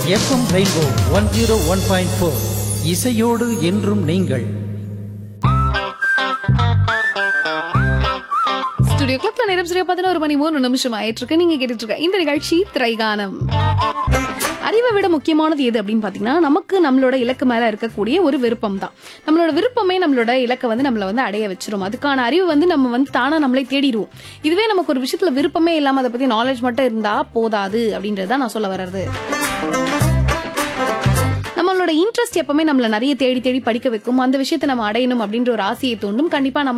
FM rainbow one zero one point four இசையோடு என்றும் நீங்கள் ஸ்டுடியோ கிளப்ல நேரம் சரியா பதினோரு மணி மூணு நிமிஷம் ஆயிட்டு இருக்கு நீங்க கேட்டுட்டு இருக்க இந்த நிகழ்ச்சி திரைகானம் அறிவை விட முக்கியமானது எது அப்படின்னு பாத்தீங்கன்னா நமக்கு நம்மளோட இலக்கு மேல இருக்கக்கூடிய ஒரு விருப்பம் தான் நம்மளோட விருப்பமே நம்மளோட இலக்கை வந்து நம்மள வந்து அடைய வச்சிரும் அதுக்கான அறிவு வந்து நம்ம வந்து தானா நம்மளே தேடிடுவோம் இதுவே நமக்கு ஒரு விஷயத்துல விருப்பமே இல்லாம அதை பத்தி நாலேஜ் மட்டும் இருந்தா போதாது அப்படின்றத நான் சொல்ல வர்றது நம்மளோட இன்ட்ரெஸ்ட் எப்பவுமே நம்மள நிறைய தேடி தேடி படிக்க வைக்கும் அந்த விஷயத்தை நம்ம அடையணும் அப்படின்ற ஒரு ஆசையை தூண்டும் கண்டிப்பா நம்ம